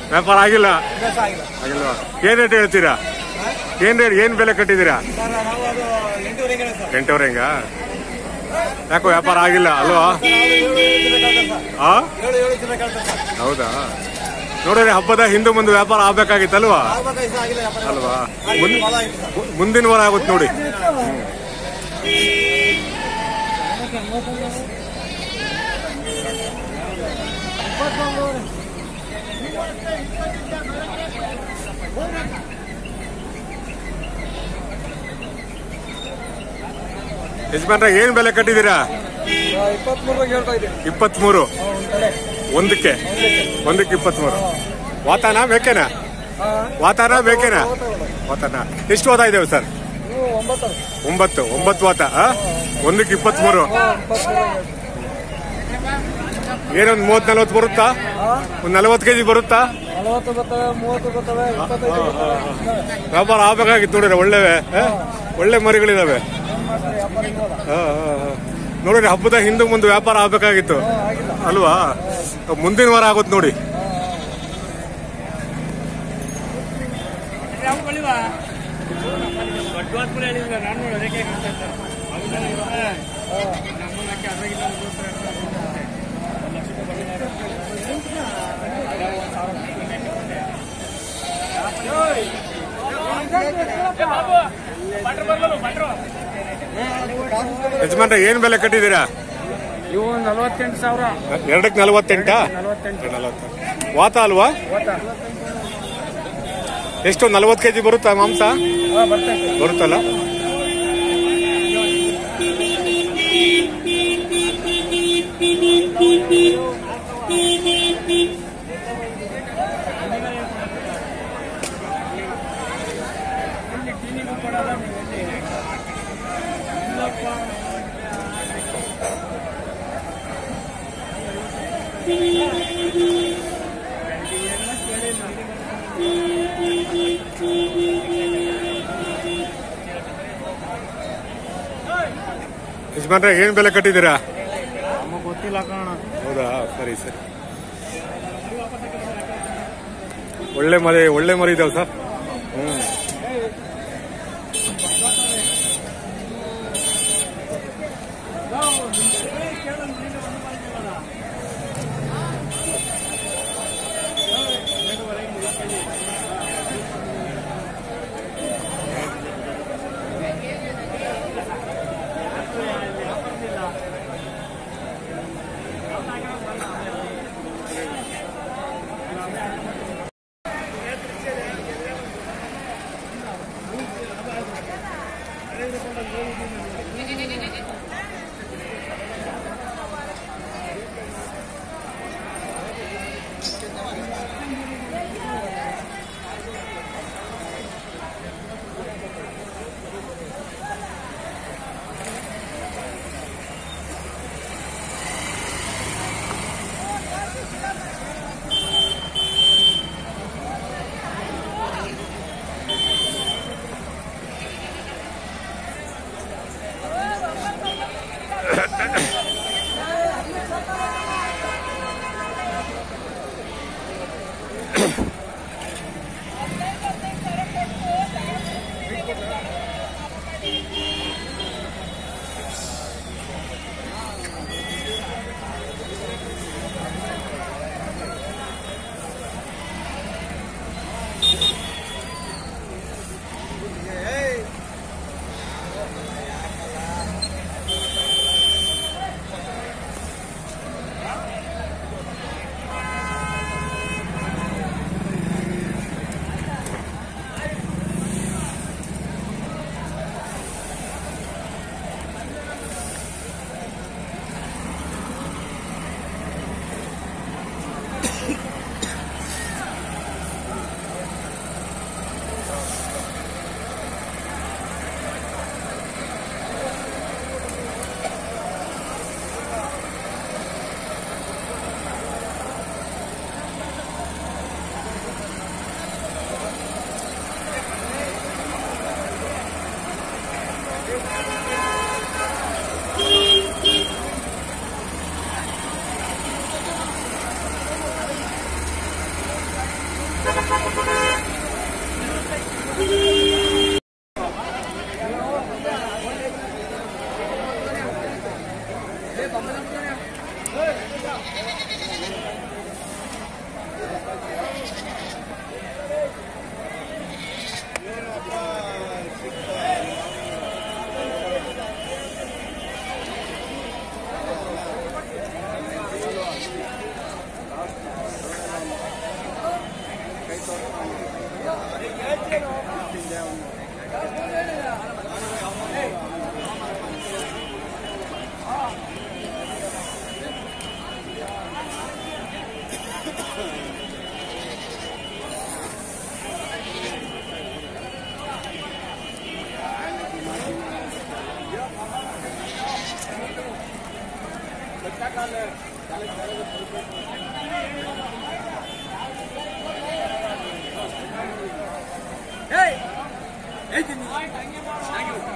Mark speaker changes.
Speaker 1: ವ್ಯಾಪಾರ ಆಗಿಲ್ಲ
Speaker 2: ಕೆಲಸ ಆಗಿಲ್ಲ
Speaker 1: ಆಗಿಲ್ವಾ ಏನ್ ರೇಟ್ ಹೇಳ್ತೀರಾ ಏನ್ ರೇಟ್ ಏನ್ ಬೆಲೆ ಕಟ್ಟಿದ್ದೀರಾ
Speaker 2: ಸರ್ ನಾವು ಅದು ಎಂಟೂವರೆಗೆ ಹೇಳಿ ಸರ್
Speaker 1: ಎಂಟೂವರೆ ಹಿಂಗ ಯಾಕೋ ವ್ಯಾಪಾರ ಆಗಿಲ್ಲ ಅಲ್ವಾ
Speaker 2: ನಾವು ಏಳು ಏಳು ಜನ ಕೇಳ್ತಾರೆ ಸರ್
Speaker 1: ಆ
Speaker 2: ಏಳು ಏಳು ಜನ ಕೇಳ್ತಾರೆ ಸರ್
Speaker 1: ಹೌದಾ ನೋಡಿದ್ರೆ ಹಬ್ಬದ ಹಿಂದೆ ಮುಂದೆ ವ್ಯಾಪಾರ ಆಗ್ಬೇಕಾಗಿತ್ತಲ್ವಾ
Speaker 2: ಆಗ್ಬೇಕಾಗಿ ಆಗಿಲ್ಲ ವ್ಯಾಪಾರ
Speaker 1: ಅಲ್ವಾ
Speaker 2: ಹಾಗೆ
Speaker 1: ಮುನ್-
Speaker 2: ಫಲ ಆಯ್ತು ಸರ್
Speaker 1: ಮುಂದಿನ ವಾರ ಆಗುತ್ತೆ ನೋಡಿ ಯಜಮಾನ್ರ ಏನ್ ಬೆಲೆ ಕಟ್ಟಿದ್ದೀರಾ
Speaker 2: ಇಪ್ಪತ್ಮೂರಕ್ಕೆ ಹೇಳ್ತಾ ಇದ್ದೀನಿ
Speaker 1: ಇಪ್ಪತ್ಮೂರು
Speaker 2: ಒಂದು ಕಡೆ
Speaker 1: ಒಂದಕ್ಕೆ ಒಂದಕ್ಕೆ ಇಪ್ಪತ್ಮೂರು ವಾತಾನ ಬೇಕೇನಾ ವಾತಾನ ಬೇಕೇನಾ ವಾತಾನ ಎಷ್ಟು ವಾತ ಇದಾವೆ ಸರ್
Speaker 2: ನೀವು ಒಂಬತ್ತು
Speaker 1: ಒಂಬತ್ತು ಒಂಬತ್ತು ವಾತ ಆ? ಒಂದಕ್ಕೆ ಇಪ್ಪತ್ಮೂರು ಏನೊಂದು ಮೂವತ್ ನಲ್ವತ್ತು ಬರುತ್ತಾ ಒಂದ್ ನಲ್ವತ್ತು ಕೆಜಿ ಬರುತ್ತಾ
Speaker 2: ನಲವತ್ತು ಬರ್ತವೆ ಮೂವತ್ತು ಬರ್ತವೆ ಇಪ್ಪತ್ತೈದು ಬರ್ತವೆ
Speaker 1: ವ್ಯಾಪಾರ ಆಗ್ಬೇಕಾಗಿತ್ತು ನೋಡಿದ್ರೆ ಒಳ್ಳೆವೆ ಆ? ಒಳ್ಳೆ ಮರಿಗಳಿದಾವೆ
Speaker 2: ಏನ್ ಮಾಡ್ತಾರೆ ವ್ಯಾಪಾರ ಇಲ್ವಲ್ಲ
Speaker 1: ಆ, ಆ, ಆ. ನೋಡಿದ್ರೆ ಹಬ್ಬದ ಹಿಂದೆ ಮುಂದೆ ವ್ಯಾಪಾರ ಆಗ್ಬೇಕಾಗಿತ್ತು
Speaker 2: ಆಗಿಲ್ಲ
Speaker 1: ಅಲ್ವಾ ಮುಂದಿನ ವಾರ ಆಗುತ್ತೆ ನೋಡಿ ಯಜಮಾನ್ರೆ ಏನ್ ಬೆಲೆ ಕಟ್ಟಿದ್ದೀರಾ
Speaker 2: ಇವು ನಲವತ್ತೆಂಟು ಸಾವಿರ
Speaker 1: ಎರಡಕ್ಕೆ ನಲವತ್ತೆಂಟಾ
Speaker 2: ನಲವತ್ತೆಂಟು
Speaker 1: ನಲವತ್ತು ವಾತ ಅಲ್ವಾ
Speaker 2: ಓತಾ
Speaker 1: ಎಷ್ಟು ನಲವತ್ತು ಕೆಜಿ ಬರುತ್ತಾ ಮಾಂಸ
Speaker 2: ಹಾಂ ಬರ್ತೈತೆ
Speaker 1: ಬರುತ್ತಲ್ಲ ಯಜಮಾನ್ರೆ ಏನ್ ಬೆಲೆ ಕಟ್ಟಿದ್ದೀರಾ
Speaker 2: ನಮಗೆ ಗೊತ್ತಿಲ್ಲ ಕಾಣ
Speaker 1: ಹೌದಾ ಸರಿ ಸರಿ ಒಳ್ಳೆ ಮರಿ ಒಳ್ಳೆ ಮರಿ ಇದಾವೆ ಸರ್ ಹ್ಮ್
Speaker 3: Hey! Hey, Jimmy. Thank you.